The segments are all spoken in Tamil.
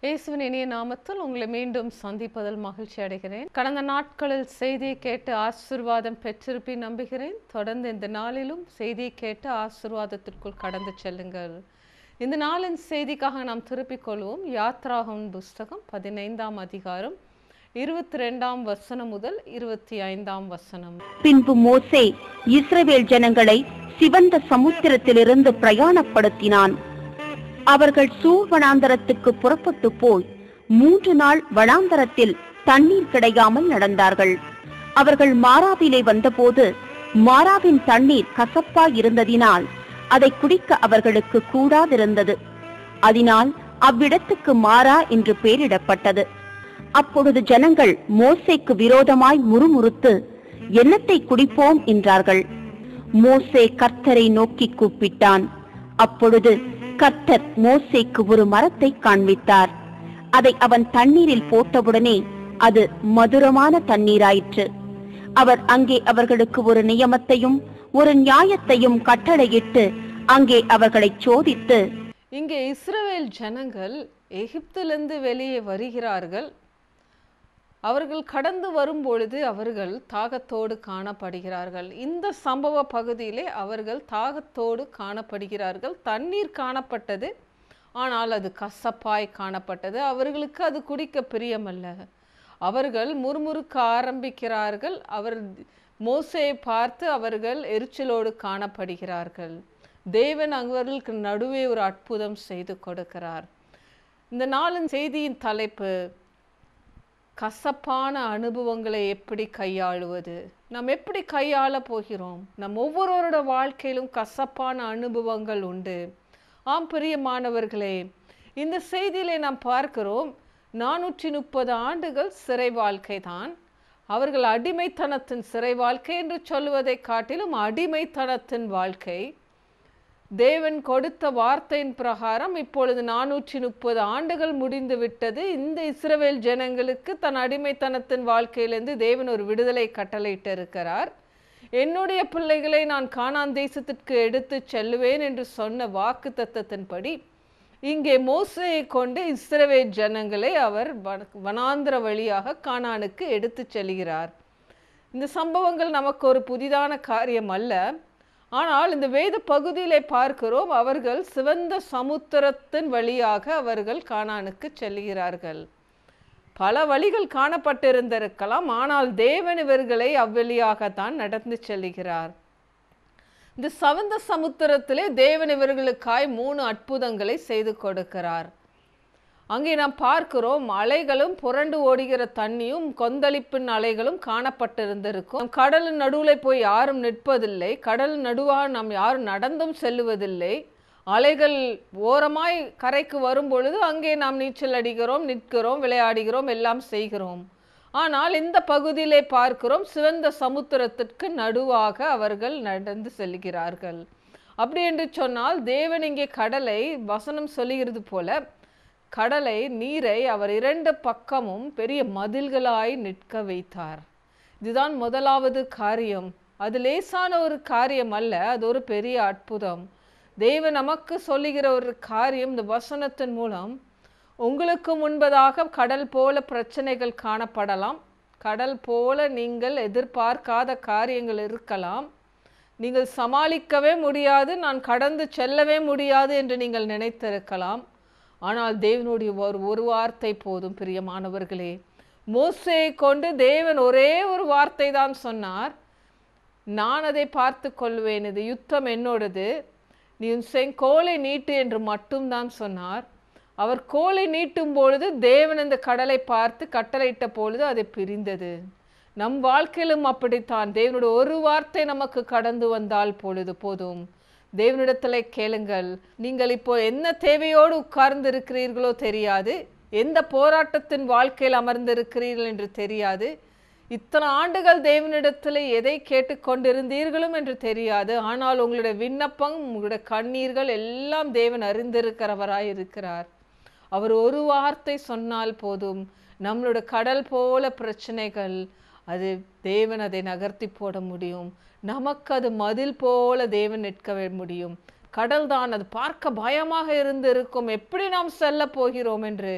இயேசுவின் இனிய நாமத்தில் உங்களை மீண்டும் சந்திப்பதில் மகிழ்ச்சி அடைகிறேன் கடந்த நாட்களில் செய்தியை கேட்டு ஆசீர்வாதம் பெற்றிருப்பி நம்புகிறேன் தொடர்ந்து இந்த நாளிலும் செய்தியை கேட்டு ஆசீர்வாதத்திற்குள் கடந்து செல்லுங்கள் இந்த நாளின் செய்திக்காக நாம் திருப்பிக் கொள்வோம் யாத்ராகன் புஸ்தகம் பதினைந்தாம் அதிகாரம் இருபத்தி ரெண்டாம் வசனம் முதல் இருபத்தி ஐந்தாம் வசனம் பின்பு மோசே இஸ்ரவேல் ஜனங்களை சிவந்த சமுத்திரத்திலிருந்து பிரயாணப்படுத்தினான் அவர்கள் சூர் வனாந்தரத்துக்கு புறப்பட்டு போய் மூன்று நாள் வனாந்தரத்தில் தண்ணீர் கிடையாமல் நடந்தார்கள் அவர்கள் மாராவிலே வந்தபோது மாராவின் தண்ணீர் கசப்பாய் இருந்ததினால் அதை குடிக்க அவர்களுக்கு கூடாதிருந்தது அதனால் அவ்விடத்துக்கு மாறா என்று பெயரிடப்பட்டது அப்பொழுது ஜனங்கள் மோசேக்கு விரோதமாய் முறுமுறுத்து என்னத்தை குடிப்போம் என்றார்கள் மோசே கர்த்தரை நோக்கி கூப்பிட்டான் அப்பொழுது கர்த்தர் மோசேக்கு ஒரு மரத்தை காண்பித்தார் அதை அவன் தண்ணீரில் போட்டவுடனே அது மதுரமான தண்ணீராயிற்று அவர் அங்கே அவர்களுக்கு ஒரு நியமத்தையும் ஒரு நியாயத்தையும் கட்டளையிட்டு அங்கே அவர்களை சோதித்து இங்கே இஸ்ரவேல் ஜனங்கள் எகிப்திலிருந்து வெளியே வருகிறார்கள் அவர்கள் கடந்து வரும்பொழுது அவர்கள் தாகத்தோடு காணப்படுகிறார்கள் இந்த சம்பவ பகுதியிலே அவர்கள் தாகத்தோடு காணப்படுகிறார்கள் தண்ணீர் காணப்பட்டது ஆனால் அது கசப்பாய் காணப்பட்டது அவர்களுக்கு அது குடிக்க பிரியமல்ல அவர்கள் முறுமுறுக்க ஆரம்பிக்கிறார்கள் அவர் மோசையை பார்த்து அவர்கள் எரிச்சலோடு காணப்படுகிறார்கள் தேவன் அவர்களுக்கு நடுவே ஒரு அற்புதம் செய்து கொடுக்கிறார் இந்த நாளின் செய்தியின் தலைப்பு கசப்பான அனுபவங்களை எப்படி கையாளுவது நாம் எப்படி கையாள போகிறோம் நம் ஒவ்வொருவரோட வாழ்க்கையிலும் கசப்பான அனுபவங்கள் உண்டு ஆம் பிரியமானவர்களே இந்த செய்தியிலே நாம் பார்க்கிறோம் நானூற்றி முப்பது ஆண்டுகள் சிறை வாழ்க்கை தான் அவர்கள் அடிமைத்தனத்தின் சிறை வாழ்க்கை என்று சொல்வதை காட்டிலும் அடிமைத்தனத்தின் வாழ்க்கை தேவன் கொடுத்த வார்த்தையின் பிரகாரம் இப்பொழுது நானூற்றி முப்பது ஆண்டுகள் முடிந்து விட்டது இந்த இஸ்ரவேல் ஜனங்களுக்கு தன் அடிமைத்தனத்தின் வாழ்க்கையிலிருந்து தேவன் ஒரு விடுதலை கட்டளையிட்டு இருக்கிறார் என்னுடைய பிள்ளைகளை நான் கானான் தேசத்திற்கு எடுத்து செல்லுவேன் என்று சொன்ன வாக்கு தத்தத்தின்படி இங்கே மோசையை கொண்டு இஸ்ரவேல் ஜனங்களை அவர் வன- வனாந்திர வழியாக கானானுக்கு எடுத்து செல்கிறார் இந்த சம்பவங்கள் நமக்கு ஒரு புதிதான காரியம் அல்ல ஆனால் இந்த வேத பகுதியிலே பார்க்கிறோம் அவர்கள் சிவந்த சமுத்திரத்தின் வழியாக அவர்கள் கானானுக்கு செல்கிறார்கள் பல வழிகள் காணப்பட்டிருந்திருக்கலாம் ஆனால் தேவன் இவர்களை அவ்வழியாகத்தான் நடந்து செல்கிறார் இந்த சவந்த சமுத்திரத்திலே தேவன் இவர்களுக்காய் மூணு அற்புதங்களை செய்து கொடுக்கிறார் அங்கே நாம் பார்க்கிறோம் அலைகளும் புரண்டு ஓடுகிற தண்ணியும் கொந்தளிப்பின் அலைகளும் காணப்பட்டிருந்திருக்கும் கடலின் நடுவில் போய் யாரும் நிற்பதில்லை கடல் நடுவாக நாம் யாரும் நடந்தும் செல்லுவதில்லை அலைகள் ஓரமாய் கரைக்கு வரும் பொழுது அங்கே நாம் நீச்சல் அடிக்கிறோம் நிற்கிறோம் விளையாடுகிறோம் எல்லாம் செய்கிறோம் ஆனால் இந்த பகுதியிலே பார்க்கிறோம் சிவந்த சமுத்திரத்திற்கு நடுவாக அவர்கள் நடந்து செல்கிறார்கள் அப்படி என்று சொன்னால் தேவன் இங்கே கடலை வசனம் சொல்லுகிறது போல கடலை நீரை அவர் இரண்டு பக்கமும் பெரிய மதில்களாய் நிற்க வைத்தார் இதுதான் முதலாவது காரியம் அது லேசான ஒரு காரியம் அல்ல அது ஒரு பெரிய அற்புதம் தேவன் நமக்கு சொல்லுகிற ஒரு காரியம் இந்த வசனத்தின் மூலம் உங்களுக்கு முன்பதாக கடல் போல பிரச்சனைகள் காணப்படலாம் கடல் போல நீங்கள் எதிர்பார்க்காத காரியங்கள் இருக்கலாம் நீங்கள் சமாளிக்கவே முடியாது நான் கடந்து செல்லவே முடியாது என்று நீங்கள் நினைத்திருக்கலாம் ஆனால் தேவனுடைய ஒரு ஒரு வார்த்தை போதும் பிரியமானவர்களே மோசையை கொண்டு தேவன் ஒரே ஒரு வார்த்தை தான் சொன்னார் நான் அதை பார்த்து கொள்வேன் இது யுத்தம் என்னோடது நீ உன் செங்கோலை நீட்டு என்று மட்டும்தான் சொன்னார் அவர் கோலை நீட்டும் பொழுது தேவன் அந்த கடலை பார்த்து கட்டளையிட்ட பொழுது அது பிரிந்தது நம் வாழ்க்கையிலும் அப்படித்தான் தேவனுடைய ஒரு வார்த்தை நமக்கு கடந்து வந்தால் பொழுது போதும் தேவனிடத்தில் கேளுங்கள் நீங்கள் இப்போ என்ன தேவையோடு உட்கார்ந்து இருக்கிறீர்களோ தெரியாது எந்த போராட்டத்தின் வாழ்க்கையில் அமர்ந்திருக்கிறீர்கள் என்று தெரியாது இத்தனை ஆண்டுகள் தேவனிடத்தில் எதை கேட்டுக்கொண்டிருந்தீர்களும் என்று தெரியாது ஆனால் உங்களுடைய விண்ணப்பம் உங்களுடைய கண்ணீர்கள் எல்லாம் தேவன் அறிந்திருக்கிறவராய் இருக்கிறார் அவர் ஒரு வார்த்தை சொன்னால் போதும் நம்மளோட கடல் போல பிரச்சனைகள் அது தேவன் அதை நகர்த்தி போட முடியும் நமக்கு அது மதில் போல தேவன் நிற்க முடியும் கடல் தான் அது பார்க்க பயமாக இருந்து இருக்கும் எப்படி நாம் செல்ல போகிறோம் என்று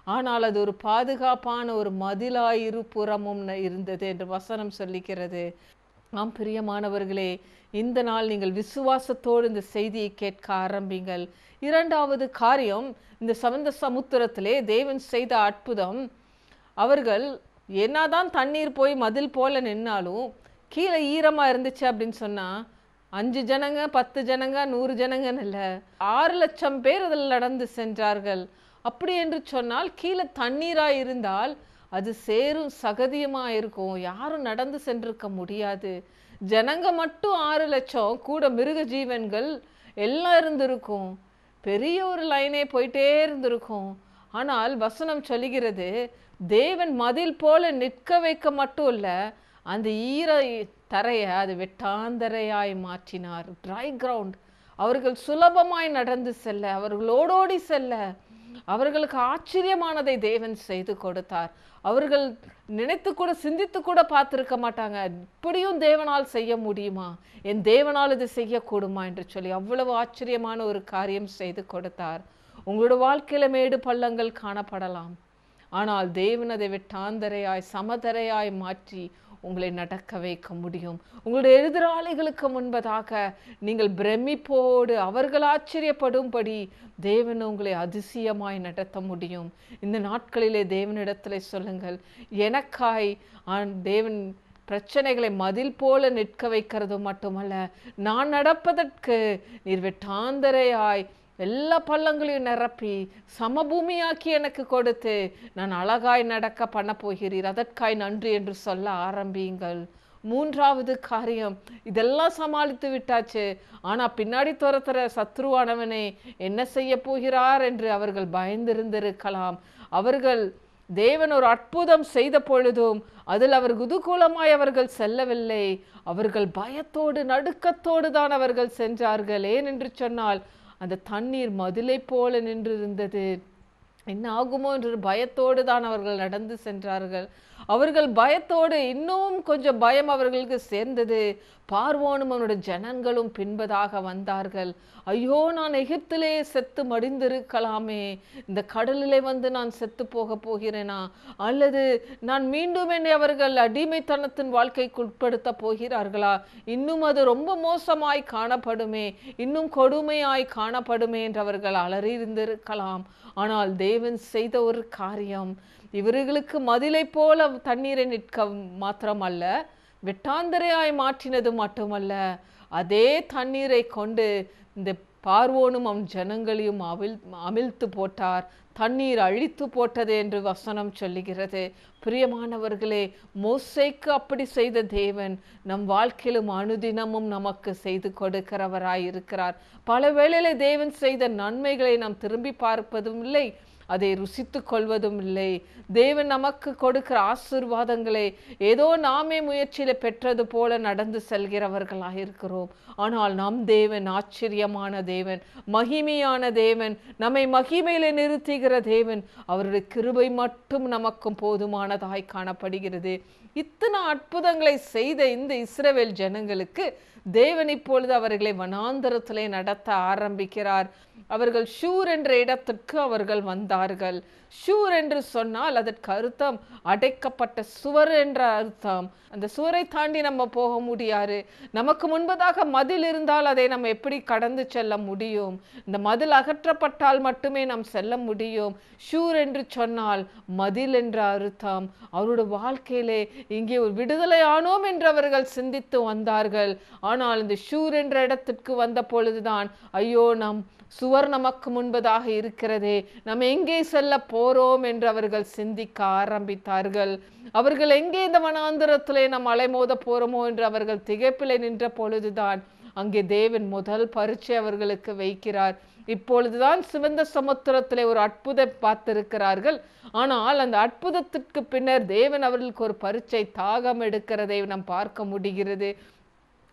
ஆனால் அது ஒரு பாதுகாப்பான ஒரு மதிலாய் இருபுறமும் ந- இருந்தது என்று வசனம் சொல்லிக்கிறது ஆம் பிரியமானவர்களே இந்த நாள் நீங்கள் விசுவாசத்தோடு இந்த செய்தியை கேட்க ஆரம்பிங்கள் இரண்டாவது காரியம் இந்த சமந்த சமுத்திரத்திலே தேவன் செய்த அற்புதம் அவர்கள் என்னதான் தண்ணீர் போய் மதில் போல நின்னாலும் கீழே ஈரமா இருந்துச்சு அப்படின்னு சொன்னா அஞ்சு ஜனங்க பத்து ஜனங்க நூறு ஜனங்கன்னு இல்லை ஆறு லட்சம் பேர் அதில் நடந்து சென்றார்கள் அப்படி என்று சொன்னால் கீழே தண்ணீரா இருந்தால் அது சேரும் சகதியுமா இருக்கும் யாரும் நடந்து சென்றிருக்க முடியாது ஜனங்க மட்டும் ஆறு லட்சம் கூட மிருக ஜீவன்கள் எல்லாம் இருந்திருக்கும் பெரிய ஒரு லைனே போயிட்டே இருந்திருக்கும் ஆனால் வசனம் சொல்லுகிறது தேவன் மதில் போல நிற்க வைக்க மட்டும் இல்ல அந்த ஈர தரையை அது வெட்டாந்தரையாய் மாற்றினார் ட்ரை கிரவுண்ட் அவர்கள் சுலபமாய் நடந்து செல்ல அவர்கள் ஓடோடி செல்ல அவர்களுக்கு ஆச்சரியமானதை தேவன் செய்து கொடுத்தார் அவர்கள் நினைத்து கூட சிந்தித்து கூட பார்த்திருக்க மாட்டாங்க இப்படியும் தேவனால் செய்ய முடியுமா என் தேவனால் இது செய்யக்கூடுமா என்று சொல்லி அவ்வளவு ஆச்சரியமான ஒரு காரியம் செய்து கொடுத்தார் உங்களோட வாழ்க்கையில மேடு பள்ளங்கள் காணப்படலாம் ஆனால் தேவன் அதை வெட்டாந்தரையாய் சமதரையாய் மாற்றி உங்களை நடக்க வைக்க முடியும் உங்களுடைய எதிராளிகளுக்கு முன்பதாக நீங்கள் பிரமிப்போடு அவர்கள் ஆச்சரியப்படும்படி தேவன் உங்களை அதிசயமாய் நடத்த முடியும் இந்த நாட்களிலே தேவனிடத்திலே சொல்லுங்கள் எனக்காய் ஆண் தேவன் பிரச்சனைகளை மதில் போல நிற்க வைக்கிறது மட்டுமல்ல நான் நடப்பதற்கு நீர் வெட்டாந்தரையாய் எல்லா பள்ளங்களையும் நிரப்பி சமபூமியாக்கி எனக்கு கொடுத்து நான் அழகாய் நடக்க பண்ண போகிறீர் அதற்காய் நன்றி என்று சொல்ல ஆரம்பியுங்கள் மூன்றாவது காரியம் இதெல்லாம் சமாளித்து விட்டாச்சு ஆனா பின்னாடி துரத்துற சத்ருவானவனே என்ன செய்ய போகிறார் என்று அவர்கள் பயந்திருந்திருக்கலாம் அவர்கள் தேவன் ஒரு அற்புதம் செய்த பொழுதும் அதில் அவர் குதூகூலமாய் அவர்கள் செல்லவில்லை அவர்கள் பயத்தோடு நடுக்கத்தோடு தான் அவர்கள் சென்றார்கள் ஏன் என்று சொன்னால் அந்த தண்ணீர் மதிலை போல நின்றிருந்தது என்ன ஆகுமோ என்று பயத்தோடு தான் அவர்கள் நடந்து சென்றார்கள் அவர்கள் பயத்தோடு இன்னும் கொஞ்சம் பயம் அவர்களுக்கு சேர்ந்தது பார்வோனும் அவனுடைய ஜனங்களும் பின்பதாக வந்தார்கள் ஐயோ நான் எகிப்திலே செத்து மடிந்திருக்கலாமே இந்த கடலிலே வந்து நான் செத்து போக போகிறேனா அல்லது நான் மீண்டும் என்னை அவர்கள் அடிமைத்தனத்தின் வாழ்க்கைக்கு உட்படுத்த போகிறார்களா இன்னும் அது ரொம்ப மோசமாய் காணப்படுமே இன்னும் கொடுமையாய் காணப்படுமே என்று அவர்கள் அலறியிருந்திருக்கலாம் ஆனால் தேவன் செய்த ஒரு காரியம் இவர்களுக்கு மதிலை போல தண்ணீரை நிற்க மாத்திரமல்ல வெட்டாந்தரையாய் மாற்றினது மட்டுமல்ல அதே தண்ணீரை கொண்டு இந்த பார்வோனும் அவன் ஜனங்களையும் அவிழ் அமிழ்த்து போட்டார் தண்ணீர் அழித்து போட்டது என்று வசனம் சொல்லுகிறது பிரியமானவர்களே மோசைக்கு அப்படி செய்த தேவன் நம் வாழ்க்கையிலும் அனுதினமும் நமக்கு செய்து கொடுக்கிறவராய் இருக்கிறார் பல வேளையில தேவன் செய்த நன்மைகளை நாம் திரும்பி பார்ப்பதும் இல்லை அதை ருசித்து கொள்வதும் இல்லை தேவன் நமக்கு கொடுக்கிற ஆசீர்வாதங்களை ஏதோ நாமே முயற்சியில பெற்றது போல நடந்து செல்கிறவர்களாக இருக்கிறோம் ஆனால் நம் தேவன் ஆச்சரியமான தேவன் மகிமையான தேவன் நம்மை மகிமையில நிறுத்துகிற தேவன் அவருடைய கிருபை மட்டும் நமக்கும் போதுமானதாய் காணப்படுகிறது இத்தனை அற்புதங்களை செய்த இந்த இஸ்ரவேல் ஜனங்களுக்கு தேவன் இப்பொழுது அவர்களை வனாந்தரத்திலே நடத்த ஆரம்பிக்கிறார் அவர்கள் ஷூர் என்ற இடத்திற்கு அவர்கள் வந்தார்கள் ஷூர் என்று சொன்னால் அதற்கு அர்த்தம் அடைக்கப்பட்ட சுவர் என்ற அர்த்தம் அந்த சுவரை தாண்டி நம்ம போக முடியாது நமக்கு முன்பதாக மதில் இருந்தால் அதை நம்ம எப்படி கடந்து செல்ல முடியும் இந்த மதில் அகற்றப்பட்டால் மட்டுமே நாம் செல்ல முடியும் ஷூர் என்று சொன்னால் மதில் என்ற அர்த்தம் அவருடைய வாழ்க்கையிலே இங்கே ஒரு விடுதலை ஆனோம் என்று அவர்கள் சிந்தித்து வந்தார்கள் ஆனால் இந்த ஷூர் என்ற இடத்திற்கு வந்த பொழுதுதான் ஐயோ நாம் சுவர் நமக்கு முன்பதாக இருக்கிறதே நாம் எங்கே செல்ல போறோம் என்று அவர்கள் சிந்திக்க ஆரம்பித்தார்கள் அவர்கள் எங்கே இந்த வனாந்திரத்திலே நாம் அலைமோத போறோமோ என்று அவர்கள் திகைப்பிலே நின்ற பொழுதுதான் அங்கே தேவன் முதல் பரீட்சை அவர்களுக்கு வைக்கிறார் இப்பொழுதுதான் சிவந்த சமுத்திரத்திலே ஒரு அற்புதம் பார்த்திருக்கிறார்கள் ஆனால் அந்த அற்புதத்திற்கு பின்னர் தேவன் அவர்களுக்கு ஒரு பரீட்சை தாகம் எடுக்கிறதை நாம் பார்க்க முடிகிறது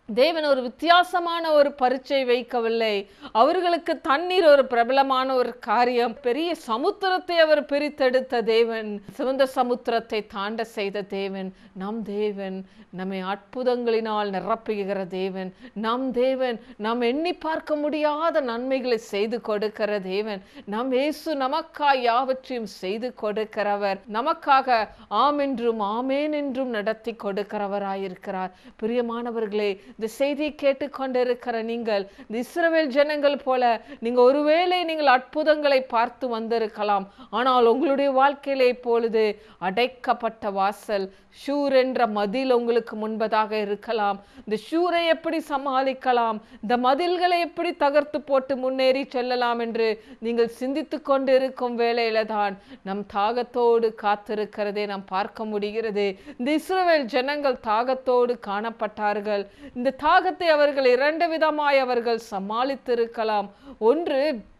தேவன் ஒரு வித்தியாசமான ஒரு பரீட்சை வைக்கவில்லை அவர்களுக்கு தண்ணீர் ஒரு பிரபலமான ஒரு காரியம் பெரிய சமுத்திரத்தை அவர் பிரித்தெடுத்த தேவன் சிவந்த சமுத்திரத்தை தாண்ட செய்த தேவன் நம் தேவன் நம்மை அற்புதங்களினால் நிரப்புகிற தேவன் நம் தேவன் நாம் எண்ணி பார்க்க முடியாத நன்மைகளை செய்து கொடுக்கிற தேவன் நம் இயேசு நமக்காய் யாவற்றையும் செய்து கொடுக்கிறவர் நமக்காக ஆம் என்றும் ஆமேன் என்றும் நடத்தி கொடுக்கிறவராயிருக்கிறார் பிரியமானவர்களே இந்த செய்தியை கேட்டுக்கொண்டிருக்கிற நீங்கள் இந்த இஸ்ரவேல் ஜனங்கள் போல நீங்க ஒருவேளை நீங்கள் அற்புதங்களை பார்த்து வந்திருக்கலாம் ஆனால் உங்களுடைய வாழ்க்கையிலே இப்பொழுது அடைக்கப்பட்ட வாசல் ஷூர் என்ற மதில் உங்களுக்கு முன்பதாக இருக்கலாம் இந்த ஷூரை எப்படி சமாளிக்கலாம் இந்த மதில்களை எப்படி தகர்த்து போட்டு முன்னேறி செல்லலாம் என்று நீங்கள் சிந்தித்து கொண்டு இருக்கும் வேளையில தான் நம் தாகத்தோடு காத்திருக்கிறதை நாம் பார்க்க முடிகிறது இந்த இஸ்ரவேல் ஜனங்கள் தாகத்தோடு காணப்பட்டார்கள் இந்த தாகத்தை அவர்கள் இரண்டு விதமாய் அவர்கள் சமாளித்திருக்கலாம் ஒன்று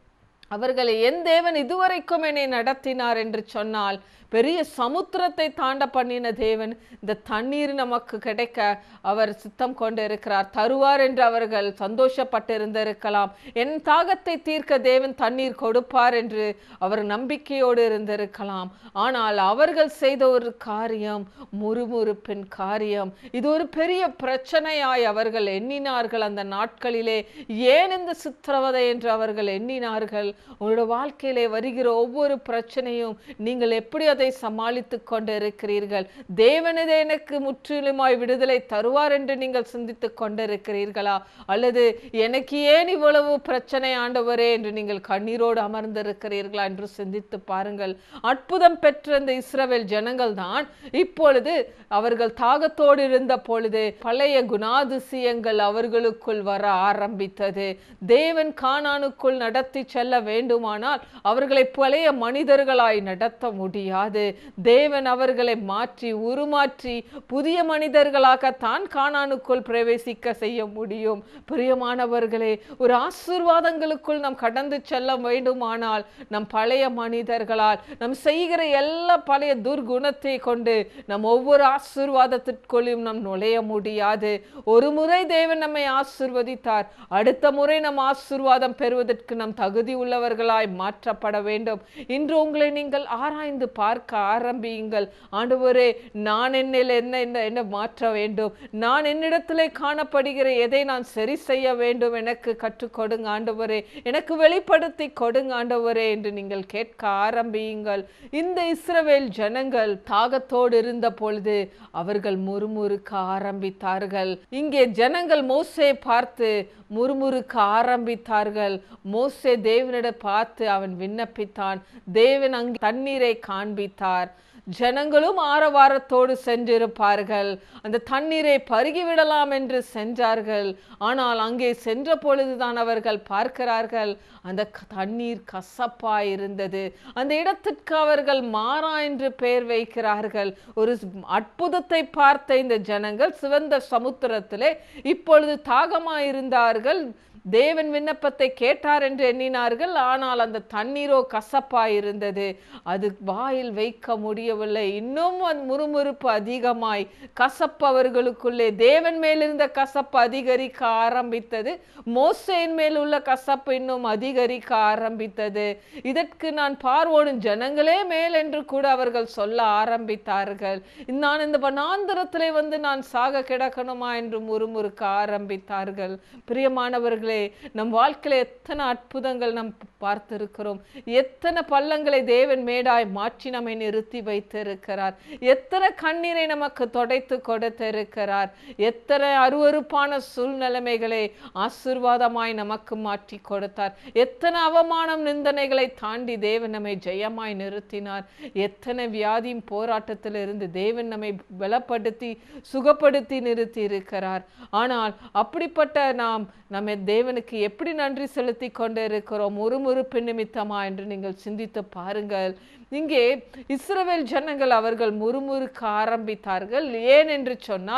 அவர்களை என் தேவன் இதுவரைக்கும் என்னை நடத்தினார் என்று சொன்னால் பெரிய சமுத்திரத்தை தாண்ட பண்ணின தேவன் இந்த தண்ணீர் நமக்கு கிடைக்க அவர் சித்தம் கொண்டு இருக்கிறார் தருவார் என்று அவர்கள் சந்தோஷப்பட்டிருந்திருக்கலாம் என் தாகத்தை தீர்க்க தேவன் தண்ணீர் கொடுப்பார் என்று அவர் நம்பிக்கையோடு இருந்திருக்கலாம் ஆனால் அவர்கள் செய்த ஒரு காரியம் முறுமுறுப்பின் காரியம் இது ஒரு பெரிய பிரச்சனையாய் அவர்கள் எண்ணினார்கள் அந்த நாட்களிலே ஏன் இந்த சித்திரவதை என்று அவர்கள் எண்ணினார்கள் உங்களோட வாழ்க்கையிலே வருகிற ஒவ்வொரு பிரச்சனையும் நீங்கள் எப்படி அதை சமாளித்து கொண்டு இருக்கிறீர்கள் தேவனதே எனக்கு முற்றிலுமாய் விடுதலை தருவார் என்று நீங்கள் சிந்தித்து கொண்டிருக்கிறீர்களா அல்லது எனக்கு ஏன் இவ்வளவு பிரச்சனை ஆண்டவரே என்று நீங்கள் கண்ணீரோடு அமர்ந்திருக்கிறீர்களா என்று சிந்தித்து பாருங்கள் அற்புதம் பெற்ற இந்த இஸ்ரவேல் ஜனங்கள் தான் இப்பொழுது அவர்கள் தாகத்தோடு இருந்த பொழுது பழைய குணாதிசயங்கள் அவர்களுக்குள் வர ஆரம்பித்தது தேவன் கானானுக்குள் நடத்தி செல்ல வேண்டுமானால் அவர்களை பழைய மனிதர்களாய் நடத்த முடியாது தேவன் அவர்களை மாற்றி உருமாற்றி புதிய மனிதர்களாக தான் கானானுக்குள் பிரவேசிக்க செய்ய முடியும் பிரியமானவர்களே ஒரு ஆசீர்வாதங்களுக்குள் நாம் கடந்து செல்ல வேண்டுமானால் நம் பழைய மனிதர்களால் நம் செய்கிற எல்லா பழைய துர்குணத்தை கொண்டு நம் ஒவ்வொரு ஆசீர்வாதத்திற்குள்ளும் நாம் நுழைய முடியாது ஒரு முறை தேவன் நம்மை ஆசீர்வதித்தார் அடுத்த முறை நம் ஆசீர்வாதம் பெறுவதற்கு நம் தகுதி உள்ளவர்களாய் மாற்றப்பட வேண்டும் இன்று உங்களை நீங்கள் ஆராய்ந்து பார்க்க ஆரம்பியுங்கள் ஆண்டவரே நான் என்னில் என்ன என்ன என்ன மாற்ற வேண்டும் நான் என்னிடத்திலே காணப்படுகிற எதை நான் சரி செய்ய வேண்டும் எனக்கு கற்றுக் கொடுங்க ஆண்டவரே எனக்கு வெளிப்படுத்தி கொடுங்க ஆண்டவரே என்று நீங்கள் கேட்க ஆரம்பியுங்கள் இந்த இஸ்ரவேல் ஜனங்கள் தாகத்தோடு இருந்த பொழுது அவர்கள் முறுமுறுக்க ஆரம்பித்தார்கள் இங்கே ஜனங்கள் மோசே பார்த்து முறுமுறுக்க ஆரம்பித்தார்கள் மோசே தேவனிடம் பார்த்து அவன் விண்ணப்பித்தான் தேவன் அங்கே தண்ணீரை காண்பித்தார் ஜனங்களும் ஆரவாரத்தோடு சென்றிருப்பார்கள் அந்த தண்ணீரை பருகிவிடலாம் என்று சென்றார்கள் ஆனால் அங்கே சென்ற பொழுதுதான் அவர்கள் பார்க்கிறார்கள் அந்த க- தண்ணீர் கசப்பாய் இருந்தது அந்த இடத்திற்கு அவர்கள் மாறா என்று பெயர் வைக்கிறார்கள் ஒரு அற்புதத்தை பார்த்த இந்த ஜனங்கள் சிவந்த சமுத்திரத்திலே இப்பொழுது தாகமாயிருந்தார்கள் தேவன் விண்ணப்பத்தை கேட்டார் என்று எண்ணினார்கள் ஆனால் அந்த தண்ணீரோ கசப்பாய் இருந்தது அது வாயில் வைக்க முடியவில்லை இன்னும் அந்த முறுமுறுப்பு அதிகமாய் கசப்பு அவர்களுக்குள்ளே தேவன் மேலிருந்த கசப்பு அதிகரிக்க ஆரம்பித்தது மோசேயின் மேல் உள்ள கசப்பு இன்னும் அதிகரிக்க ஆரம்பித்தது இதற்கு நான் பார்வோடும் ஜனங்களே மேல் என்று கூட அவர்கள் சொல்ல ஆரம்பித்தார்கள் நான் இந்த வனாந்திரத்திலே வந்து நான் சாக கிடக்கணுமா என்று முறுமுறுக்க ஆரம்பித்தார்கள் பிரியமானவர்களே நம் வாழ்க்கையில எத்தனை அற்புதங்கள் நாம் பார்த்திருக்கிறோம் எத்தனை பள்ளங்களை தேவன் மேடாய் மாற்றி நம்மை நிறுத்தி வைத்திருக்கிறார் எத்தனை கண்ணீரை நமக்கு தொடைத்து கொடுத்திருக்கிறார் எத்தனை அருவருப்பான சூழ்நிலைமைகளை ஆசீர்வாதமாய் நமக்கு மாற்றி கொடுத்தார் எத்தனை அவமானம் நிந்தனைகளை தாண்டி தேவன் நம்மை ஜெயமாய் நிறுத்தினார் எத்தனை வியாதியும் போராட்டத்தில் இருந்து தேவன் நம்மை பலப்படுத்தி சுகப்படுத்தி நிறுத்தி இருக்கிறார் ஆனால் அப்படிப்பட்ட நாம் நம்ம தேவனுக்கு எப்படி நன்றி செலுத்தி கொண்டு இருக்கிறோம் முறுமுறுப்பு நிமித்தமா என்று நீங்கள் சிந்தித்து பாருங்கள் இங்கே இஸ்ரவேல் ஜனங்கள் அவர்கள் முறுமுறுக்க ஆரம்பித்தார்கள் ஏன் என்று சொன்னால்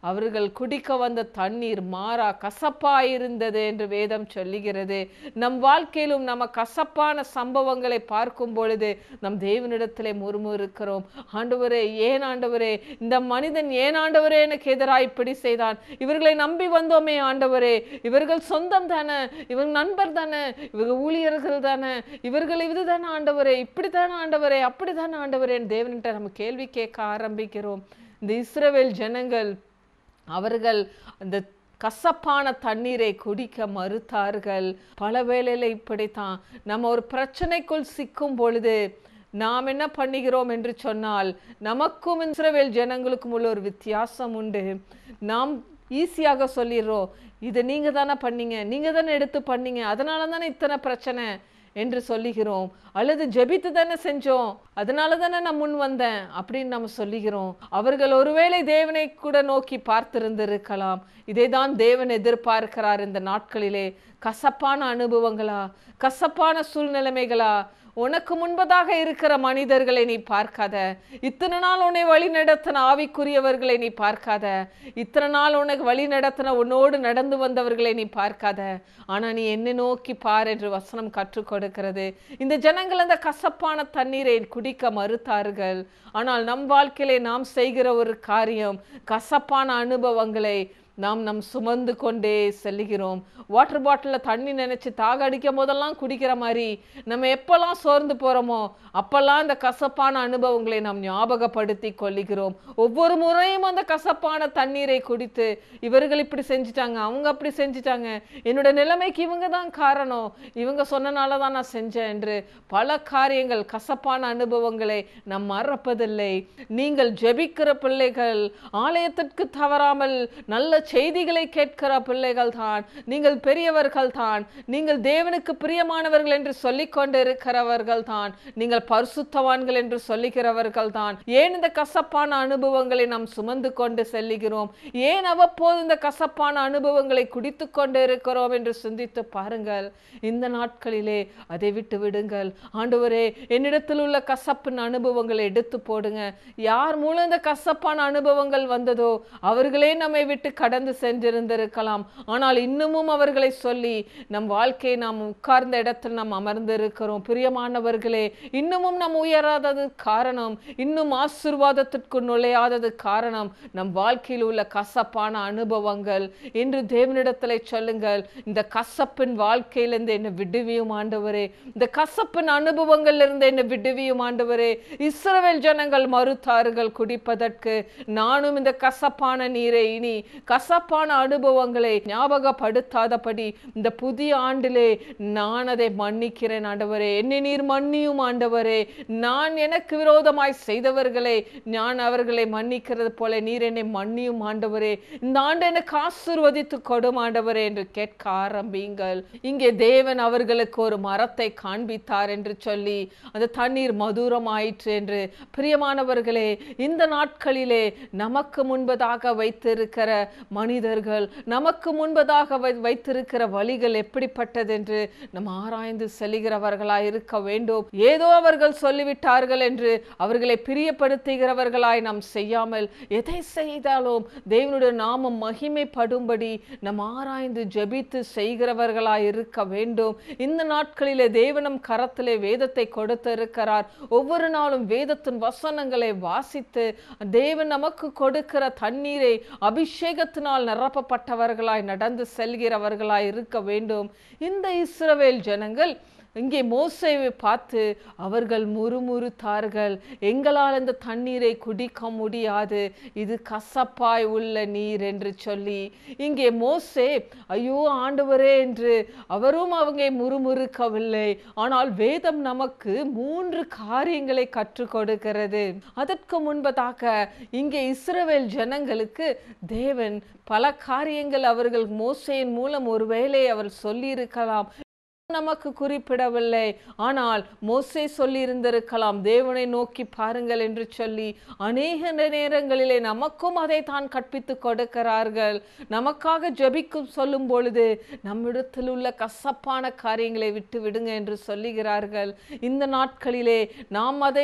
அவர்கள் குடிக்க வந்த தண்ணீர் மாறா கசப்பாயிருந்தது என்று வேதம் சொல்லுகிறது நம் வாழ்க்கையிலும் நம்ம கசப்பான சம்பவங்களை பார்க்கும் பொழுது நம் தேவனிடத்திலே முறுமுறுக்கிறோம் ஆண்டவரே ஏன் ஆண்டவரே இந்த மனிதன் ஏன் ஆண்டவரே எனக்கு எதிராக இப்படி செய்தான் இவர்களை நம்பி வந்தோமே ஆண்டவரே இவர்கள் சொந்தம் தானே இவங்க நண்பர் தானே இவங்க ஊழியர்கள் தானே இவர்கள் இதுதானே ஆண்டவரே இப்படித்தானே ஆண்டவரே அப்படித்தானே ஆண்டவரே தேவன்கிட்ட நம்ம கேள்வி கேட்க ஆரம்பிக்கிறோம் இந்த இஸ்ரவேல் ஜனங்கள் அவர்கள் அந்த கசப்பான தண்ணீரை குடிக்க மறுத்தார்கள் பல வேளையில இப்படித்தான் நம்ம ஒரு பிரச்சனைக்குள் சிக்கும் பொழுது நாம் என்ன பண்ணுகிறோம் என்று சொன்னால் நமக்கும் இஸ்ரவேல் ஜனங்களுக்கும் உள்ள ஒரு வித்தியாசம் உண்டு நாம் ஈஸியாக சொல்லிடுறோம் இதை நீங்க தானே பண்ணீங்க நீங்க தானே எடுத்து பண்ணீங்க அதனால தானே இத்தனை பிரச்சனை என்று சொல்லுகிறோம் அல்லது ஜெபித்து தானே செஞ்சோம் அதனால தானே நான் முன் வந்தேன் அப்படின்னு நம்ம சொல்லுகிறோம் அவர்கள் ஒருவேளை தேவனை கூட நோக்கி பார்த்திருந்திருக்கலாம் இதை தான் தேவன் எதிர்பார்க்கிறார் இந்த நாட்களிலே கசப்பான அனுபவங்களா கசப்பான சூழ்நிலைமைகளா உனக்கு முன்பதாக இருக்கிற மனிதர்களை நீ பார்க்காத இத்தனை நாள் உன்னை வழி நடத்தின ஆவிக்குரியவர்களை நீ பார்க்காத இத்தனை நாள் உனக்கு வழி நடத்தின உன்னோடு நடந்து வந்தவர்களை நீ பார்க்காத ஆனா நீ என்னை நோக்கி பார் என்று வசனம் கற்றுக் கொடுக்கிறது இந்த ஜனங்கள் அந்த கசப்பான தண்ணீரை குடிக்க மறுத்தார்கள் ஆனால் நம் வாழ்க்கையிலே நாம் செய்கிற ஒரு காரியம் கசப்பான அனுபவங்களை நாம் நம் சுமந்து கொண்டே செல்லுகிறோம் வாட்டர் பாட்டிலில் தண்ணி நினைச்சு தாக அடிக்கும் போதெல்லாம் குடிக்கிற மாதிரி நம்ம எப்பெல்லாம் சோர்ந்து போறோமோ அப்பெல்லாம் இந்த கசப்பான அனுபவங்களை நாம் ஞாபகப்படுத்தி கொள்ளுகிறோம் ஒவ்வொரு முறையும் அந்த கசப்பான தண்ணீரை குடித்து இவர்கள் இப்படி செஞ்சுட்டாங்க அவங்க அப்படி செஞ்சுட்டாங்க என்னோட நிலைமைக்கு இவங்க தான் காரணம் இவங்க சொன்னனால தான் நான் செஞ்சேன் என்று பல காரியங்கள் கசப்பான அனுபவங்களை நாம் மறப்பதில்லை நீங்கள் ஜெபிக்கிற பிள்ளைகள் ஆலயத்திற்கு தவறாமல் நல்ல செய்திகளை கேட்கிற பிள்ளைகள் தான் நீங்கள் பெரியவர்கள் தான் நீங்கள் தேவனுக்கு பிரியமானவர்கள் என்று சொல்லிக் கொண்டு இருக்கிறவர்கள் தான் நீங்கள் பரிசுத்தவான்கள் என்று சொல்லுகிறவர்கள் தான் ஏன் இந்த கசப்பான அனுபவங்களை நாம் சுமந்து கொண்டு செல்லுகிறோம் ஏன் அவ்வப்போது இந்த கசப்பான அனுபவங்களை குடித்து கொண்டு இருக்கிறோம் என்று சிந்தித்து பாருங்கள் இந்த நாட்களிலே அதை விட்டு விடுங்கள் ஆண்டவரே என்னிடத்தில் உள்ள கசப்பின் அனுபவங்களை எடுத்து போடுங்க யார் மூலம் இந்த கசப்பான அனுபவங்கள் வந்ததோ அவர்களே நம்மை விட்டு கடந்து சென்றிருந்திருக்கலாம் ஆனால் இன்னமும் அவர்களை சொல்லி நம் வாழ்க்கையை நாம் உட்கார்ந்த இடத்தில் நாம் அமர்ந்திருக்கிறோம் பிரியமானவர்களே இன்னமும் நாம் உயராதது காரணம் இன்னும் ஆசிர்வாதத்திற்கு நுழையாதது காரணம் நம் வாழ்க்கையில் உள்ள கசப்பான அனுபவங்கள் என்று தேவனிடத்தில் சொல்லுங்கள் இந்த கசப்பின் வாழ்க்கையிலிருந்து என்னை விடுவியும் ஆண்டவரே இந்த கசப்பின் அனுபவங்களிலிருந்து என்னை விடுவியும் ஆண்டவரே இஸ்ரவேல் ஜனங்கள் மறுத்தார்கள் குடிப்பதற்கு நானும் இந்த கசப்பான நீரை இனி கசப்பான அனுபவங்களை ஞாபகப்படுத்தாதபடி இந்த புதிய ஆண்டிலே நான் அதை மன்னிக்கிறேன் ஆண்டவரே என்னை நீர் மன்னியும் ஆண்டவரே நான் எனக்கு விரோதமாய் செய்தவர்களை நான் அவர்களை மன்னிக்கிறது போல நீர் என்னை மன்னியும் ஆண்டவரே இந்த ஆண்டு எனக்கு ஆசிர்வதித்து கொடும் ஆண்டவரே என்று கேட்க ஆரம்பிங்கள் இங்கே தேவன் அவர்களுக்கு ஒரு மரத்தை காண்பித்தார் என்று சொல்லி அந்த தண்ணீர் மதுரமாயிற்று என்று பிரியமானவர்களே இந்த நாட்களிலே நமக்கு முன்பதாக வைத்திருக்கிற மனிதர்கள் நமக்கு முன்பதாக வை- வைத்திருக்கிற வழிகள் எப்படிப்பட்டது என்று நம்ம ஆராய்ந்து செல்கிறவர்களாய் இருக்க வேண்டும் ஏதோ அவர்கள் சொல்லிவிட்டார்கள் என்று அவர்களை பிரியப்படுத்துகிறவர்களாய் நாம் செய்யாமல் எதை செய்தாலும் தேவனுடைய நாமம் மகிமைப்படும்படி நாம் ஆராய்ந்து ஜெபித்து செய்கிறவர்களாய் இருக்க வேண்டும் இந்த நாட்களிலே தேவனம் கரத்திலே வேதத்தை கொடுத்திருக்கிறார் ஒவ்வொரு நாளும் வேதத்தின் வசனங்களை வாசித்து தேவன் நமக்கு கொடுக்கிற தண்ணீரை அபிஷேகத்தினால் நிரப்பப்பட்டவர்களாய் நடந்து செல்கிறவர்களாய் இருக்க வேண்டும் இந்த இஸ்ரவேல் ஜனங்கள் இங்கே மோசேவை பார்த்து அவர்கள் முறுமுறுத்தார்கள் எங்களால் இந்த தண்ணீரை குடிக்க முடியாது இது கசப்பாய் உள்ள நீர் என்று சொல்லி இங்கே மோசே ஐயோ ஆண்டவரே என்று அவரும் அவங்க முறுமுறுக்கவில்லை ஆனால் வேதம் நமக்கு மூன்று காரியங்களை கற்றுக் கொடுக்கிறது அதற்கு முன்பதாக இங்கே இஸ்ரவேல் ஜனங்களுக்கு தேவன் பல காரியங்கள் அவர்கள் மோசையின் மூலம் ஒருவேளை அவர் சொல்லியிருக்கலாம் நமக்கு குறிப்பிடவில்லை ஆனால் மோசே சொல்லியிருந்திருக்கலாம் தேவனை நோக்கி பாருங்கள் என்று சொல்லி அநேக நேரங்களிலே நமக்கும் அதை தான் கற்பித்து கொடுக்கிறார்கள் நமக்காக ஜெபிக்கும் சொல்லும் பொழுது நம்மிடத்தில் உள்ள கசப்பான காரியங்களை விட்டு விடுங்க என்று சொல்லுகிறார்கள் இந்த நாட்களிலே நாம் அதை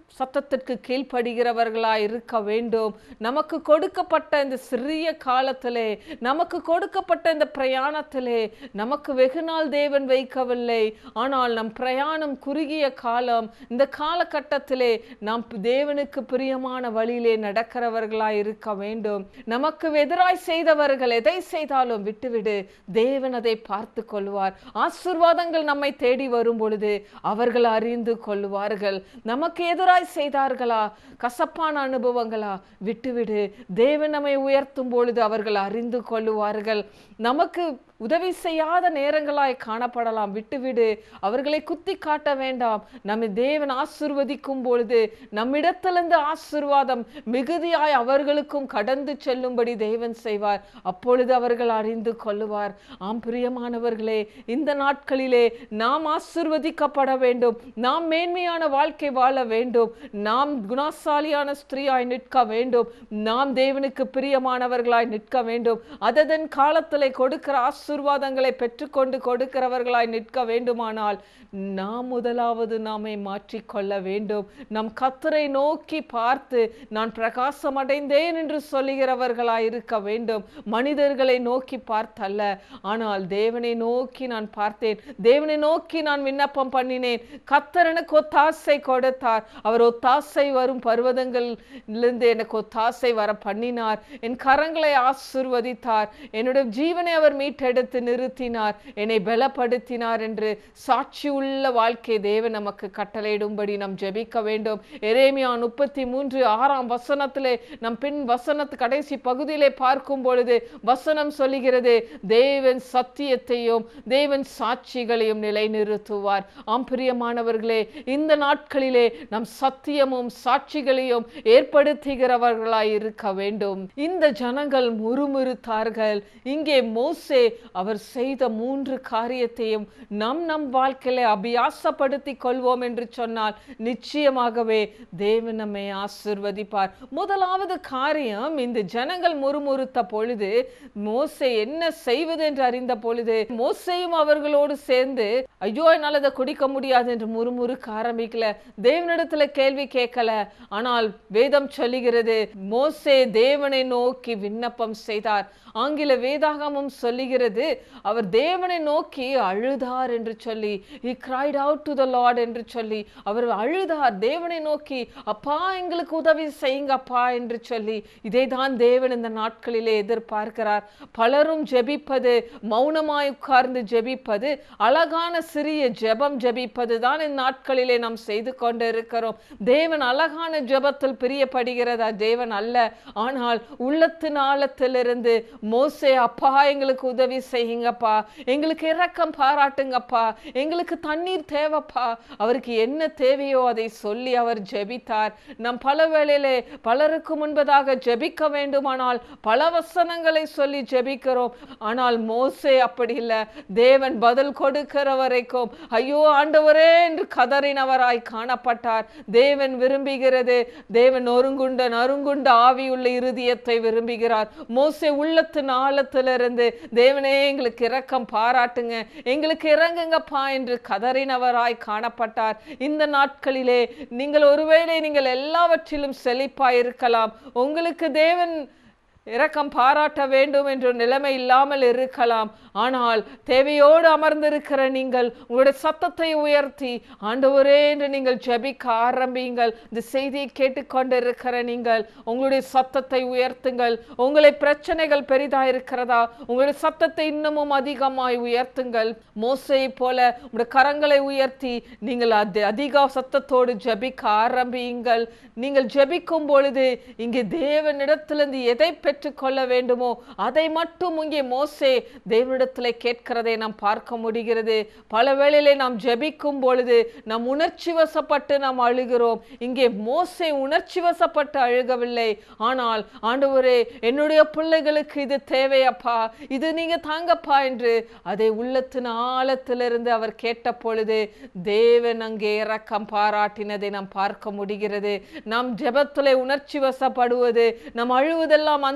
சத்தத்திற்கு கீழ்ப்படுகிறவர்களாய் இருக்க வேண்டும் நமக்கு கொடுக்கப்பட்ட இந்த சிறிய காலத்திலே நமக்கு கொடுக்கப்பட்ட இந்த பிரயாணத்திலே நமக்கு வெகு நாள் தேவன் வைக்கவில்லை ஆனால் நம் பிரயாணம் குறுகிய காலம் இந்த காலகட்டத்திலே நாம் தேவனுக்கு பிரியமான வழியிலே நடக்கிறவர்களாய் இருக்க வேண்டும் நமக்கு எதிராய் செய்தவர்கள் எதை செய்தாலும் விட்டுவிடு தேவன் அதை பார்த்து கொள்வார் ஆசிர்வாதங்கள் நம்மை தேடி வரும் பொழுது அவர்கள் அறிந்து கொள்வார்கள் நமக்கு எதிராய் செய்தார்களா கசப்பான அனுபவங்களா விட்டுவிடு தேவன் நம்மை உயர்த்தும் பொழுது அவர்கள் அறிந்து கொள்ளுவார்கள் நமக்கு உதவி செய்யாத நேரங்களாய் காணப்படலாம் விட்டுவிடு அவர்களை குத்தி காட்ட வேண்டாம் நம்மை தேவன் ஆசிர்வதிக்கும் பொழுது நம்மிடத்திலிருந்து ஆசிர்வாதம் மிகுதியாய் அவர்களுக்கும் கடந்து செல்லும்படி தேவன் செய்வார் அப்பொழுது அவர்கள் அறிந்து கொள்ளுவார் ஆம் பிரியமானவர்களே இந்த நாட்களிலே நாம் ஆசிர்வதிக்கப்பட வேண்டும் நாம் மேன்மையான வாழ்க்கை வாழ வேண்டும் நாம் குணாசாலியான ஸ்திரீயாய் நிற்க வேண்டும் நாம் தேவனுக்கு பிரியமானவர்களாய் நிற்க வேண்டும் அததன் காலத்திலே கொடுக்கிற ஆசீர்வாதங்களை பெற்றுக்கொண்டு கொடுக்கிறவர்களாய் நிற்க வேண்டுமானால் நாம் முதலாவது நாமை மாற்றிக்கொள்ள வேண்டும் நம் கத்தரை நோக்கி பார்த்து நான் பிரகாசம் அடைந்தேன் என்று சொல்லுகிறவர்களாய் இருக்க வேண்டும் மனிதர்களை நோக்கி பார்த்தல்ல ஆனால் தேவனை நோக்கி நான் பார்த்தேன் தேவனை நோக்கி நான் விண்ணப்பம் பண்ணினேன் கத்தர் எனக்கு ஒத்தாசை கொடுத்தார் அவர் ஒத்தாசை வரும் பர்வதங்களிலிருந்து எனக்கு ஒத்தாசை வர பண்ணினார் என் கரங்களை ஆசிர்வதித்தார் என்னுடைய ஜீவனை அவர் மீட்டெடுத்து நிறுத்தினார் என்னை பலப்படுத்தினார் என்று சாட்சி உள்ள வாழ்க்கை தேவன் நமக்கு கட்டளையிடும்படி நாம் ஜெபிக்க வேண்டும் எரேமியா முப்பத்தி மூன்று ஆறாம் வசனத்திலே நம் பின் வசனத்து கடைசி பகுதியிலே பார்க்கும் பொழுது வசனம் சொல்லுகிறது தேவன் சத்தியத்தையும் தேவன் சாட்சிகளையும் நிலைநிறுத்துவார் ஆம் பிரியமானவர்களே இந்த நாட்களிலே நம் சத்தியமும் சாட்சிகளையும் ஏற்படுத்துகிறவர்களாய் இருக்க வேண்டும் இந்த ஜனங்கள் முறுமுறுத்தார்கள் இங்கே மோசே அவர் செய்த மூன்று காரியத்தையும் நம் நம் வாழ்க்கையில அபியாசப்படுத்தி கொள்வோம் என்று சொன்னால் நிச்சயமாகவே தேவன் நம்மை ஆசிர்வதிப்பார் முதலாவது காரியம் இந்த ஜனங்கள் முறுமுறுத்த பொழுது மோசே என்ன செய்வது என்று அறிந்த பொழுது மோசேயும் அவர்களோடு சேர்ந்து ஐயோ என்னால் அதை குடிக்க முடியாது என்று முறுமுறுக்க ஆரம்பிக்கல தேவனிடத்துல கேள்வி கேட்கல ஆனால் வேதம் சொல்லுகிறது மோசே தேவனை நோக்கி விண்ணப்பம் செய்தார் ஆங்கில வேதாகமம் சொல்லுகிறது அவர் தேவனை நோக்கி அழுதார் என்று சொல்லி he cried out to the lord என்று சொல்லி அவர் அழுதார் தேவனை நோக்கி அப்பா எங்களுக்கு உதவி செய்யுங்க அப்பா என்று சொல்லி இதை தான் தேவன் இந்த நாட்களிலே எதிர்பார்க்கிறார் பலரும் ஜெபிப்பது மௌனமாய் உட்கார்ந்து ஜெபிப்பது அழகான சிறிய ஜெபம் ஜெபிப்பது தான் இந்த நாட்களிலே நாம் செய்து கொண்டு இருக்கிறோம் தேவன் அழகான ஜெபத்தில் பிரியப்படுகிறதா தேவன் அல்ல ஆனால் உள்ளத்தின் ஆழத்திலிருந்து மோசே அப்பா எங்களுக்கு உதவி செய்யுங்கப்பா எங்களுக்கு இரக்கம் பாராட்டுங்கப்பா எங்களுக்கு தண்ணீர் தேவைப்பா அவருக்கு என்ன தேவையோ அதை சொல்லி அவர் ஜெபித்தார் நம் பல வேளையிலே பலருக்கு முன்பதாக ஜெபிக்க வேண்டுமானால் பல வசனங்களை சொல்லி ஜெபிக்கிறோம் ஆனால் மோசே அப்படி இல்லை தேவன் பதில் கொடுக்கிற வரைக்கும் ஐயோ ஆண்டவரே என்று கதறினவராய் காணப்பட்டார் தேவன் விரும்புகிறது தேவன் நொறுங்குண்ட நறுங்குண்ட ஆவியுள்ள இருதயத்தை விரும்புகிறார் மோசே உள்ளத்தின் ஆழத்திலிருந்து தேவனே எங்களுக்கு இரக்கம் பாராட்டுங்க எங்களுக்கு இறங்குங்கப்பா என்று கதறினவராய் காணப்பட்டார் இந்த நாட்களிலே நீங்கள் ஒருவேளை நீங்கள் எல்லாவற்றிலும் செழிப்பாய் இருக்கலாம் உங்களுக்கு தேவன் இரக்கம் பாராட்ட வேண்டும் என்ற நிலைமை இல்லாமல் இருக்கலாம் ஆனால் தேவையோடு அமர்ந்திருக்கிற நீங்கள் உங்களுடைய சத்தத்தை உயர்த்தி ஆண்டவரே என்று நீங்கள் ஜெபிக்க ஆரம்பியுங்கள் இந்த செய்தியை கேட்டுக்கொண்டிருக்கிற நீங்கள் உங்களுடைய சத்தத்தை உயர்த்துங்கள் உங்களை பிரச்சனைகள் பெரிதா இருக்கிறதா உங்களுடைய சத்தத்தை இன்னமும் அதிகமாய் உயர்த்துங்கள் மோசை போல உங்களுடைய கரங்களை உயர்த்தி நீங்கள் அது அதிக சத்தத்தோடு ஜெபிக்க ஆரம்பியுங்கள் நீங்கள் ஜெபிக்கும் பொழுது இங்கே தேவனிடத்திலிருந்து எதை பெற்றுக்கொள்ள வேண்டுமோ அதை மட்டும் இங்கே மோசே தேவனிடத்தில் கேட்கிறதை நாம் பார்க்க முடிகிறது பல வேளையிலே நாம் ஜெபிக்கும் பொழுது நாம் உணர்ச்சி வசப்பட்டு நாம் அழுகிறோம் இங்கே மோசே உணர்ச்சி வசப்பட்டு அழுகவில்லை ஆனால் ஆண்டவரே என்னுடைய பிள்ளைகளுக்கு இது தேவையப்பா இது நீங்க தாங்கப்பா என்று அதை உள்ளத்தின் ஆழத்திலிருந்து அவர் கேட்ட பொழுது தேவன் அங்கே இரக்கம் பாராட்டினதை நாம் பார்க்க முடிகிறது நாம் ஜெபத்திலே உணர்ச்சி வசப்படுவது நாம் அழுவதெல்லாம் அந்த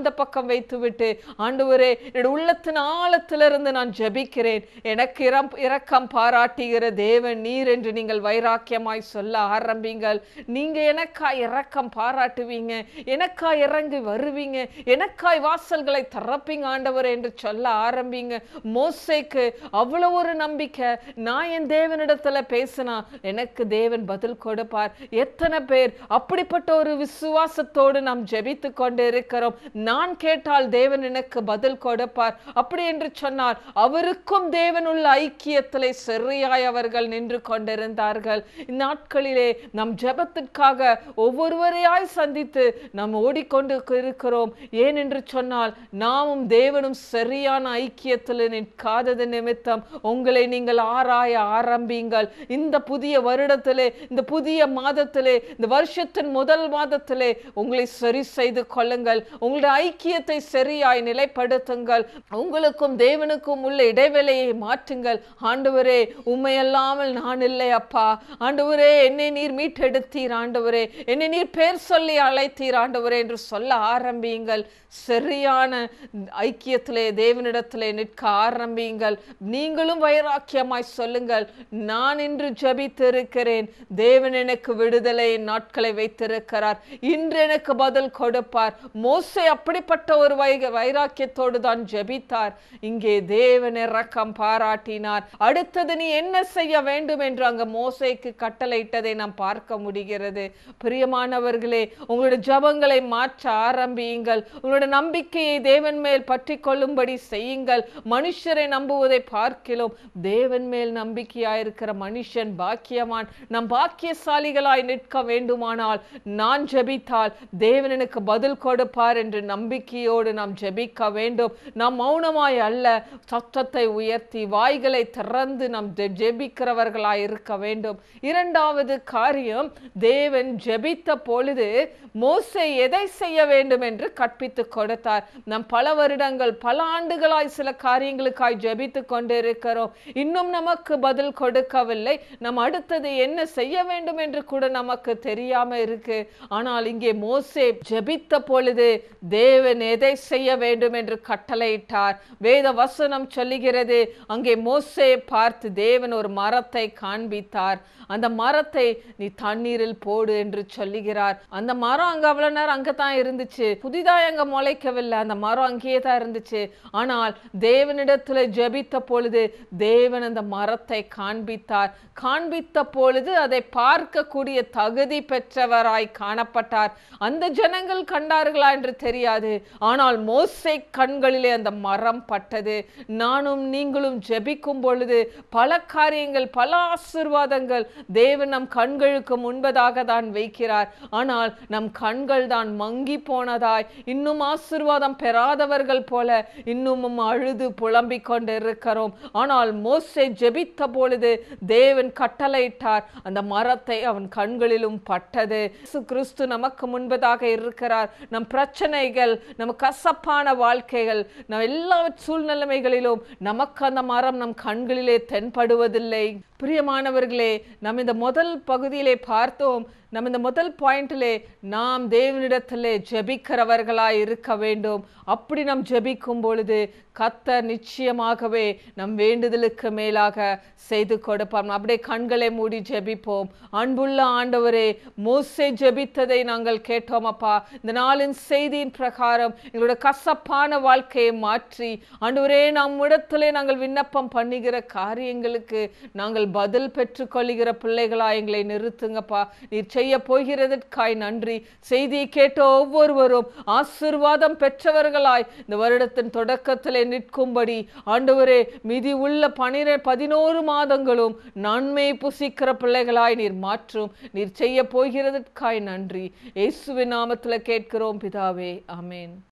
அந்த பக்கம் வைத்துவிட்டு ஆண்டவரே என்னுடைய உள்ளத்தின் ஆழத்திலிருந்து நான் ஜெபிக்கிறேன் எனக்கு இரம் இரக்கம் பாராட்டுகிற தேவன் நீர் என்று நீங்கள் வைராக்கியமாய் சொல்ல ஆரம்பிங்கள் நீங்க எனக்காய் இரக்கம் பாராட்டுவீங்க எனக்காய் இறங்கி வருவீங்க எனக்காய் வாசல்களை திறப்பீங்க ஆண்டவர் என்று சொல்ல ஆரம்பிங்க மோசேக்கு அவ்வளவு ஒரு நம்பிக்கை நான் என் தேவனிடத்துல பேசினா எனக்கு தேவன் பதில் கொடுப்பார் எத்தனை பேர் அப்படிப்பட்ட ஒரு விசுவாசத்தோடு நாம் ஜெபித்து கொண்டு இருக்கிறோம் நான் கேட்டால் தேவன் எனக்கு பதில் கொடுப்பார் அப்படி என்று சொன்னால் அவருக்கும் தேவன் உள்ள ஐக்கியத்திலே சரியாய் அவர்கள் நின்று கொண்டிருந்தார்கள் இந்நாட்களிலே நம் ஜெபத்திற்காக ஒவ்வொருவரையாய் சந்தித்து நாம் ஓடிக்கொண்டு இருக்கிறோம் ஏன் என்று சொன்னால் நாமும் தேவனும் சரியான ஐக்கியத்தில் நிற்காதது நிமித்தம் உங்களை நீங்கள் ஆராய ஆரம்பிங்கள் இந்த புதிய வருடத்திலே இந்த புதிய மாதத்திலே இந்த வருஷத்தின் முதல் மாதத்திலே உங்களை சரி செய்து கொள்ளுங்கள் உங்களுடைய ஐக்கியத்தை சரியாய் நிலைப்படுத்துங்கள் உங்களுக்கும் தேவனுக்கும் உள்ள இடைவேளையை மாற்றுங்கள் ஆண்டவரே உண்மையல்லாமல் நான் இல்லை அப்பா ஆண்டவரே என்னை நீர் மீட்டெடுத்தீர் ஆண்டவரே என்னை நீர் பேர் சொல்லி அழைத்தீர் ஆண்டவரே என்று சொல்ல ஆரம்பியுங்கள் சரியான ஐக்கியத்திலே தேவனிடத்திலே நிற்க ஆரம்பியுங்கள் நீங்களும் வைராக்கியமாய் சொல்லுங்கள் நான் இன்று ஜெபித்து இருக்கிறேன் தேவன் எனக்கு விடுதலை நாட்களை வைத்திருக்கிறார் இன்று எனக்கு பதில் கொடுப்பார் மோசே அப்படிப்பட்ட ஒரு வை வைராக்கியத்தோடு தான் ஜெபித்தார் இங்கே தேவன் இரக்கம் பாராட்டினார் அடுத்தது நீ என்ன செய்ய வேண்டும் என்று அங்க மோசேக்கு கட்டளையிட்டதை நாம் பார்க்க முடிகிறது பிரியமானவர்களே உங்களுடைய ஜபங்களை மாற்ற ஆரம்பியுங்கள் உங்களுடைய நம்பிக்கையை தேவன் மேல் பற்றி கொள்ளும்படி செய்யுங்கள் மனுஷரை நம்புவதை பார்க்கிலும் தேவன் மேல் நம்பிக்கையாயிருக்கிற மனுஷன் பாக்கியவான் நம் பாக்கியசாலிகளாய் நிற்க வேண்டுமானால் நான் ஜெபித்தால் தேவன் எனக்கு பதில் கொடுப்பார் என்று நம்பிக்கையோடு நாம் ஜெபிக்க வேண்டும் நாம் மௌனமாய் அல்ல சத்தத்தை உயர்த்தி வாய்களை திறந்து நாம் ஜெ- ஜெபிக்கிறவர்களாய் இருக்க வேண்டும் இரண்டாவது காரியம் தேவன் ஜெபித்த பொழுது மோசே எதை செய்ய வேண்டும் என்று கற்பித்து கொடுத்தார் நாம் பல வருடங்கள் பல ஆண்டுகளாய் சில காரியங்களுக்காய் ஜெபித்து கொண்டிருக்கிறோம் இன்னும் நமக்கு பதில் கொடுக்கவில்லை நாம் அடுத்தது என்ன செய்ய வேண்டும் என்று கூட நமக்கு தெரியாம இருக்கு ஆனால் இங்கே மோசே ஜெபித்த பொழுது தேவன் எதை செய்ய வேண்டும் என்று கட்டளையிட்டார் வேத வசனம் சொல்லுகிறது அங்கே மோசே பார்த்து தேவன் ஒரு மரத்தை காண்பித்தார் அந்த மரத்தை நீ தண்ணீரில் போடு என்று சொல்லுகிறார் அந்த மரம் அங்க அவ்வளவு நேரம் அங்கதான் இருந்துச்சு புதிதாய் அங்க முளைக்கவில்லை அந்த மரம் அங்கேயே தான் இருந்துச்சு ஆனால் தேவனிடத்துல ஜெபித்த பொழுது தேவன் அந்த மரத்தை காண்பித்தார் காண்பித்த பொழுது அதை பார்க்கக்கூடிய தகுதி பெற்றவராய் காணப்பட்டார் அந்த ஜனங்கள் கண்டார்களா என்று தெரியாது ஆனால் மோசே கண்களிலே அந்த மரம் பட்டது நானும் நீங்களும் ஜெபிக்கும் பொழுது பல காரியங்கள் பல ஆசீர்வாதங்கள் தேவன் நம் கண்களுக்கு முன்பதாக தான் வைக்கிறார் ஆனால் நம் கண்கள் தான் மங்கி போனதாய் இன்னும் ஆசீர்வாதம் பெறாதவர்கள் போல இன்னும் அழுது புலம்பிக் கொண்டிருக்கிறோம் ஆனால் மோசே ஜெபித்த பொழுது தேவன் கட்டளையிட்டார் அந்த மரத்தை அவன் கண்களிலும் பட்டது இயேசு கிறிஸ்து நமக்கு முன்பதாக இருக்கிறார் நம் பிரச்சனைகள் நம்ம கசப்பான வாழ்க்கைகள் நம் எல்லா சூழ்நிலைமைகளிலும் நமக்கு அந்த மரம் நம் கண்களிலே தென்படுவதில்லை பிரியமானவர்களே நாம் இந்த முதல் பகுதியிலே பார்த்தோம் நம்ம இந்த முதல் பாயிண்டிலே நாம் தேவனிடத்திலே ஜெபிக்கிறவர்களாய் இருக்க வேண்டும் அப்படி நாம் ஜெபிக்கும் பொழுது கத்தர் நிச்சயமாகவே நம் வேண்டுதலுக்கு மேலாக செய்து கொடுப்பார் அப்படியே கண்களை மூடி ஜெபிப்போம் அன்புள்ள ஆண்டவரே மோசே ஜெபித்ததை நாங்கள் கேட்டோம் அப்பா இந்த நாளின் செய்தியின் பிரகாரம் எங்களுடைய கசப்பான வாழ்க்கையை மாற்றி ஆண்டவரே நம் இடத்திலே நாங்கள் விண்ணப்பம் பண்ணுகிற காரியங்களுக்கு நாங்கள் பதில் பெற்றுக்கொள்ளுகிற பிள்ளைகளா எங்களை நிறுத்துங்கப்பா நீர் செய்ய போகிறதற்காய் நன்றி செய்தியை கேட்ட ஒவ்வொருவரும் ஆசீர்வாதம் பெற்றவர்களாய் இந்த வருடத்தின் தொடக்கத்திலே நிற்கும்படி ஆண்டவரே மிதி உள்ள பனிரெ பதினோரு மாதங்களும் நன்மை புசிக்கிற பிள்ளைகளாய் நீர் மாற்றும் நீர் செய்ய போகிறதற்காய் நன்றி இயேசுவின் நாமத்தில் கேட்கிறோம் பிதாவே ஆமென்